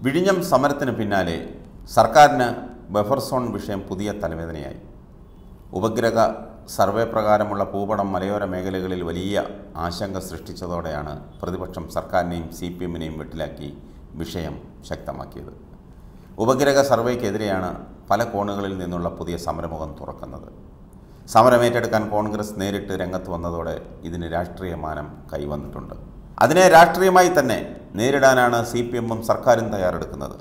വിഴിഞ്ഞം സമരത്തിന് പിന്നാലെ സർക്കാരിന് ബഫർ സോൺ വിഷയം പുതിയ തലവേദനയായി ഉപഗ്രഹ സർവേ പ്രകാരമുള്ള ഭൂപടം മലയോര മേഖലകളിൽ വലിയ ആശങ്ക സൃഷ്ടിച്ചതോടെയാണ് പ്രതിപക്ഷം സർക്കാരിനെയും സി പി എമ്മിനെയും വെട്ടിലാക്കി വിഷയം ശക്തമാക്കിയത് ഉപഗ്രഹ സർവേക്കെതിരെയാണ് പല കോണുകളിൽ നിന്നുള്ള പുതിയ സമരമുഖം തുറക്കുന്നത് സമരമേറ്റെടുക്കാൻ കോൺഗ്രസ് നേരിട്ട് രംഗത്ത് വന്നതോടെ ഇതിന് രാഷ്ട്രീയ മാനം കൈവന്നിട്ടുണ്ട് അതിനെ രാഷ്ട്രീയമായി തന്നെ നേരിടാനാണ് സി പി എമ്മും സർക്കാരും തയ്യാറെടുക്കുന്നത്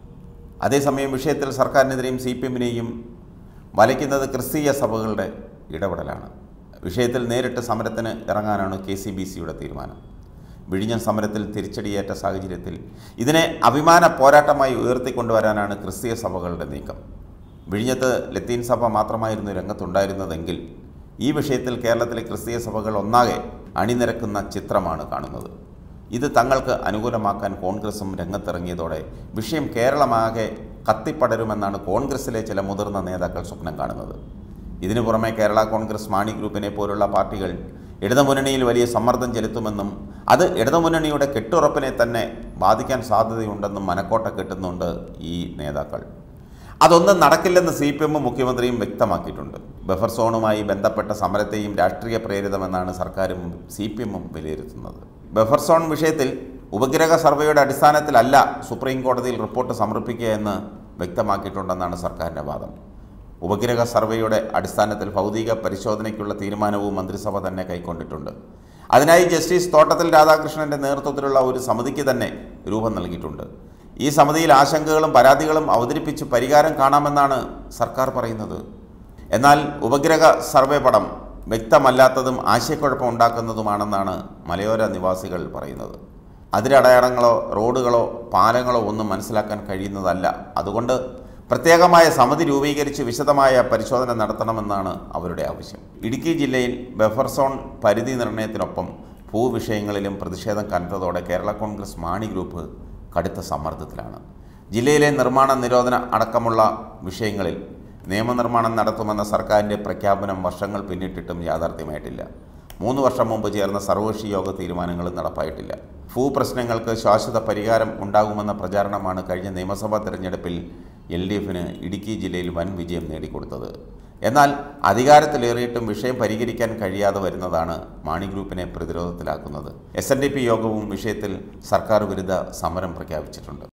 അതേസമയം വിഷയത്തിൽ സർക്കാരിനെതിരെയും സി പി എമ്മിനെയും വലയ്ക്കുന്നത് ക്രിസ്തീയ സഭകളുടെ ഇടപെടലാണ് വിഷയത്തിൽ നേരിട്ട് സമരത്തിന് ഇറങ്ങാനാണ് കെ സി ബി സിയുടെ തീരുമാനം വിഴിഞ്ഞം സമരത്തിൽ തിരിച്ചടിയേറ്റ സാഹചര്യത്തിൽ ഇതിനെ അഭിമാന പോരാട്ടമായി ഉയർത്തിക്കൊണ്ടുവരാനാണ് ക്രിസ്തീയ സഭകളുടെ നീക്കം വിഴിഞ്ഞത്ത് ലത്തീൻ സഭ മാത്രമായിരുന്നു രംഗത്തുണ്ടായിരുന്നതെങ്കിൽ ഈ വിഷയത്തിൽ കേരളത്തിലെ ക്രിസ്തീയ സഭകൾ ഒന്നാകെ അണിനിരക്കുന്ന ചിത്രമാണ് കാണുന്നത് ഇത് തങ്ങൾക്ക് അനുകൂലമാക്കാൻ കോൺഗ്രസും രംഗത്തിറങ്ങിയതോടെ വിഷയം കേരളമാകെ കത്തിപ്പടരുമെന്നാണ് കോൺഗ്രസിലെ ചില മുതിർന്ന നേതാക്കൾ സ്വപ്നം കാണുന്നത് ഇതിനു പുറമെ കേരള കോൺഗ്രസ് മാണി ഗ്രൂപ്പിനെ പോലുള്ള പാർട്ടികൾ ഇടതുമുന്നണിയിൽ വലിയ സമ്മർദ്ദം ചെലുത്തുമെന്നും അത് ഇടതുമുന്നണിയുടെ കെട്ടുറപ്പിനെ തന്നെ ബാധിക്കാൻ സാധ്യതയുണ്ടെന്നും മനക്കോട്ട കെട്ടുന്നുണ്ട് ഈ നേതാക്കൾ അതൊന്നും നടക്കില്ലെന്ന് സി പി എമ്മും മുഖ്യമന്ത്രിയും വ്യക്തമാക്കിയിട്ടുണ്ട് ബഫർ സോണുമായി ബന്ധപ്പെട്ട സമരത്തെയും രാഷ്ട്രീയ പ്രേരിതമെന്നാണ് സർക്കാരും സി പി എമ്മും വിലയിരുത്തുന്നത് ബഫർ സോൺ വിഷയത്തിൽ ഉപഗ്രഹ സർവേയുടെ അടിസ്ഥാനത്തിലല്ല സുപ്രീം കോടതിയിൽ റിപ്പോർട്ട് സമർപ്പിക്കുക എന്ന് വ്യക്തമാക്കിയിട്ടുണ്ടെന്നാണ് സർക്കാരിൻ്റെ വാദം ഉപഗ്രഹ സർവേയുടെ അടിസ്ഥാനത്തിൽ ഭൗതിക പരിശോധനയ്ക്കുള്ള തീരുമാനവും മന്ത്രിസഭ തന്നെ കൈക്കൊണ്ടിട്ടുണ്ട് അതിനായി ജസ്റ്റിസ് തോട്ടത്തിൽ രാധാകൃഷ്ണന്റെ നേതൃത്വത്തിലുള്ള ഒരു സമിതിക്ക് തന്നെ രൂപം നൽകിയിട്ടുണ്ട് ഈ സമിതിയിൽ ആശങ്കകളും പരാതികളും അവതരിപ്പിച്ച് പരിഹാരം കാണാമെന്നാണ് സർക്കാർ പറയുന്നത് എന്നാൽ ഉപഗ്രഹ സർവേ പടം വ്യക്തമല്ലാത്തതും ആശയക്കുഴപ്പം ഉണ്ടാക്കുന്നതുമാണെന്നാണ് മലയോര നിവാസികൾ പറയുന്നത് അതിരടയാളങ്ങളോ റോഡുകളോ പാലങ്ങളോ ഒന്നും മനസ്സിലാക്കാൻ കഴിയുന്നതല്ല അതുകൊണ്ട് പ്രത്യേകമായ സമിതി രൂപീകരിച്ച് വിശദമായ പരിശോധന നടത്തണമെന്നാണ് അവരുടെ ആവശ്യം ഇടുക്കി ജില്ലയിൽ ബഫർ സോൺ പരിധി നിർണയത്തിനൊപ്പം ഭൂവിഷയങ്ങളിലും പ്രതിഷേധം കനത്തതോടെ കേരള കോൺഗ്രസ് മാണി ഗ്രൂപ്പ് കടുത്ത സമ്മർദ്ദത്തിലാണ് ജില്ലയിലെ നിർമ്മാണ നിരോധന അടക്കമുള്ള വിഷയങ്ങളിൽ നിയമനിർമ്മാണം നടത്തുമെന്ന സർക്കാരിൻ്റെ പ്രഖ്യാപനം വർഷങ്ങൾ പിന്നിട്ടിട്ടും യാഥാർത്ഥ്യമായിട്ടില്ല മൂന്ന് വർഷം മുമ്പ് ചേർന്ന സർവകക്ഷി യോഗ തീരുമാനങ്ങളും നടപ്പായിട്ടില്ല ഭൂപ്രശ്നങ്ങൾക്ക് ശാശ്വത പരിഹാരം ഉണ്ടാകുമെന്ന പ്രചാരണമാണ് കഴിഞ്ഞ നിയമസഭാ തെരഞ്ഞെടുപ്പിൽ എൽ ഡി എഫിന് ഇടുക്കി ജില്ലയിൽ വൻ വിജയം നേടിക്കൊടുത്തത് എന്നാൽ അധികാരത്തിലേറിയിട്ടും വിഷയം പരിഹരിക്കാൻ കഴിയാതെ വരുന്നതാണ് മാണി ഗ്രൂപ്പിനെ പ്രതിരോധത്തിലാക്കുന്നത് എസ് എൻ ഡി പി യോഗവും വിഷയത്തിൽ സർക്കാർ വിരുദ്ധ സമരം പ്രഖ്യാപിച്ചിട്ടുണ്ട്